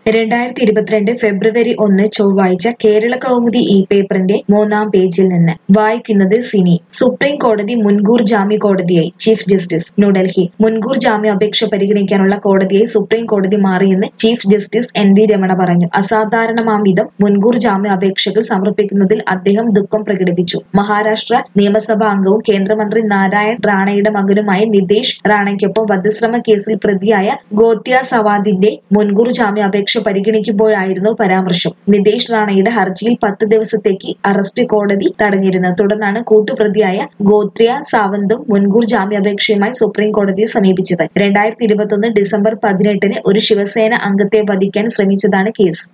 രണ്ടായിരത്തി ഇരുപത്തിരണ്ട് ഫെബ്രുവരി ഒന്ന് ചൊവ്വാഴ്ച കേരള കൗമുദി ഇ പേപ്പറിന്റെ മൂന്നാം പേജിൽ നിന്ന് വായിക്കുന്നത് സിനി സുപ്രീം കോടതി മുൻകൂർ ജാമ്യ കോടതിയായി ചീഫ് ജസ്റ്റിസ് ന്യൂഡൽഹി മുൻകൂർ ജാമ്യാപേക്ഷ പരിഗണിക്കാനുള്ള കോടതിയായി സുപ്രീം കോടതി മാറിയെന്ന് chief justice N V Ramana പറഞ്ഞു അസാധാരണമാം വിധം മുൻകൂർ ജാമ്യാപേക്ഷകൾ സമർപ്പിക്കുന്നതിൽ അദ്ദേഹം ദുഃഖം പ്രകടിപ്പിച്ചു മഹാരാഷ്ട്ര നിയമസഭാ അംഗവും കേന്ദ്രമന്ത്രി നാരായൺ റാണയുടെ മകനുമായ നിതേഷ് റാണയ്ക്കൊപ്പം വധശ്രമ കേസിൽ പ്രതിയായ ഗോത്യ സവാദിന്റെ മുൻകൂർ ജാമ്യാപേക്ഷ പരിഗണിക്കുമ്പോഴായിരുന്നു പരാമർശം നിതേഷ് റാണയുടെ ഹർജിയിൽ പത്ത് ദിവസത്തേക്ക് അറസ്റ്റ് കോടതി തടഞ്ഞിരുന്നു തുടർന്നാണ് കൂട്ടുപ്രതിയായ ഗോത്രിയ സാവന്തും മുൻകൂർ ജാമ്യാപേക്ഷയുമായി സുപ്രീം കോടതിയെ സമീപിച്ചത് രണ്ടായിരത്തി ഇരുപത്തൊന്ന് ഡിസംബർ പതിനെട്ടിന് ഒരു ശിവസേന അംഗത്തെ വധിക്കാൻ ശ്രമിച്ചതാണ് കേസ്